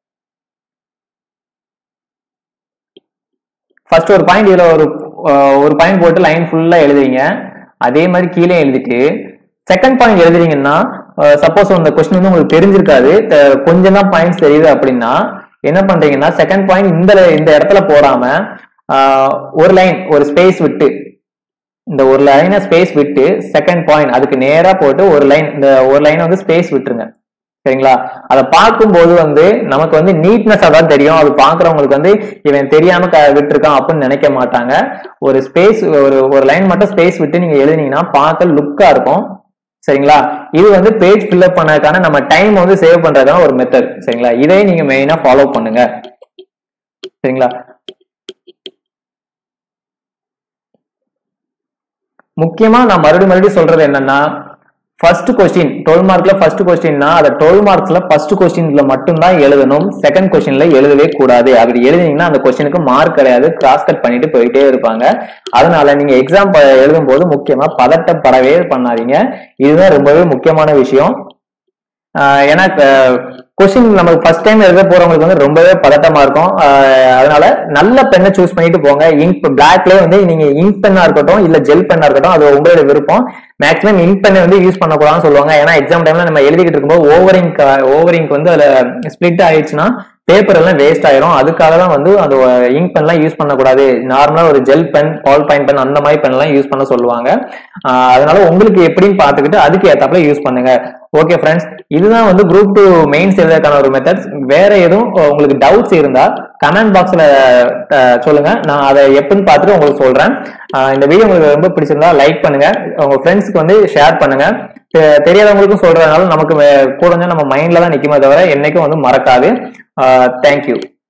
ஃபர்ஸ்ட் ஒரு பாயிண்ட் இதுல ஒரு அஹ், ஒரு பாயிண்ட் போட்டு லைன் ஃபுல்லா எழுதுறீங்க அதே மாதிரி கீழே எழுதிட்டு செகண்ட் பாயிண்ட் எழுதுறீங்கன்னா சப்போஸ் அந்த கொஸ்டின் வந்து உங்களுக்கு தெரிஞ்சிருக்காது அஹ், கொஞ்சம் தான் பாயிண்ட்ஸ் தெரியுது அப்படின்னா என்ன பண்றீங்கன்னா செகண்ட் பாயிண்ட் இந்த இந்த இடத்துல போடாம அஹ், ஒரு லைன் ஒரு ஸ்பேஸ் விட்டு இந்த ஒரு லைனை ஸ்பேஸ் விட்டு செகண்ட் பாயிண்ட் அதுக்கு நேரா போட்டு ஒரு லைன் இந்த ஒரு லைனை வந்து ஸ்பேஸ் விட்டுருங்க சரிங்களா அதை பார்க்கும்போது வந்து நமக்கு வந்து நீட்னஸா தான் தெரியும் அது பாக்குறவங்களுக்கு வந்து இவன் தெரியாம க- விட்டிருக்கான் அப்படின்னு நினைக்க மாட்டாங்க ஒரு ஸ்பேஸ் ஒரு ஒரு லைன் மட்டும் ஸ்பேஸ் விட்டு நீங்க எழுதினீங்கன்னா பார்க்க லுக்கா இருக்கும் சரிங்களா இது வந்து பேஜ் ஃபில்அப் பண்ணதுக்கான நம்ம டைம் வந்து சேவ் பண்றதுக்கான ஒரு மெத்தட் சரிங்களா இதை நீங்க மெயினா ஃபாலோ பண்ணுங்க சரிங்களா முக்கியமா நான் மறுபடியும் மறுபடியும் சொல்றது என்னன்னா ஃபர்ஸ்ட் கொஸ்டின் டுவெல் மார்க்ல ஃபர்ஸ்ட் கொஸ்டின்னா அதை டுவெல் மார்க்ஸ்ல ஃபர்ஸ்ட் கொஸ்டின்ல மட்டும்தான் எழுதணும் செகண்ட் கொஸ்டின்ல எழுதவே கூடாது அப்படி எழுதினீங்கன்னா அந்த கொஸ்டினுக்கு மார்க் கிடையாது கிராஸ் கட் பண்ணிட்டு போயிட்டே இருப்பாங்க அதனால நீங்க எக்ஸாம் எழுதும் போது முக்கியமா பதட்டப்படவே பண்ணாதீங்க இதுதான் ரொம்பவே முக்கியமான விஷயம் ஆஹ் ஏன்னா கொஸ்டின் நமக்கு ஃபர்ஸ்ட் டைம் எழுத போறவங்களுக்கு வந்து ரொம்பவே பதட்டமா இருக்கும் ஆஹ் அதனால நல்ல பெண்ணை சூஸ் பண்ணிட்டு போங்க இங்க் பிளாக்ல வந்து நீங்க இங்க் பென்னா இருக்கட்டும் இல்ல ஜெல் பென்னா இருக்கட்டும் அது உங்களோட விருப்பம் மேக்ஸிமம் இங்க் பெண்ணை வந்து யூஸ் பண்ணக்கூடாதுன்னு சொல்லுவாங்க ஏன்னா எக்ஸாம் டைம்ல நம்ம எழுதிக்கிட்டு இருக்கும்போது ஓவர் இங்க் ஓவர் இங்க் வந்து அதுல ஸ்பிளிட் ஆயிடுச்சுன்னா பேப்பர் எல்லாம் வேஸ்ட் ஆயிரும் அதுக்காக தான் வந்து அந்த இங்க் பென்லாம் யூஸ் பண்ணக்கூடாது நார்மலா ஒரு gel pen ball point pen அந்த மாதிரி பென்லாம் யூஸ் பண்ண சொல்லுவாங்க ஆஹ் அதனால உங்களுக்கு எப்படின்னு பார்த்துக்கிட்டு அதுக்கு ஏத்தாப்புல யூஸ் பண்ணுங்க ஓகே ஃப்ரெண்ட்ஸ் இதுதான் வந்து குரூப் டூ மெயின்ஸ் எழுதுறதுக்கான ஒரு மெத்தட்ஸ் வேற எதுவும் உங்களுக்கு டவுட்ஸ் இருந்தா கமெண்ட் பாக்ஸ்ல சொல்லுங்க நான் அதை எப்படின்னு பார்த்துட்டு உங்களுக்கு சொல்றேன் ஆஹ் இந்த வீடியோ உங்களுக்கு ரொம்ப பிடிச்சிருந்தா லைக் பண்ணுங்க உங்க ஃப்ரெண்ட்ஸ்க்கு வந்து ஷேர் பண்ணுங்க தெ- தெரியாதவங்களுக்கும் சொல்றதுனால நமக்கு வே- கூட வந்து நம்ம மைண்ட்ல தான் நிக்குமே தவிர என்னைக்கும் வந்து மறக்காது தேங்க்யூ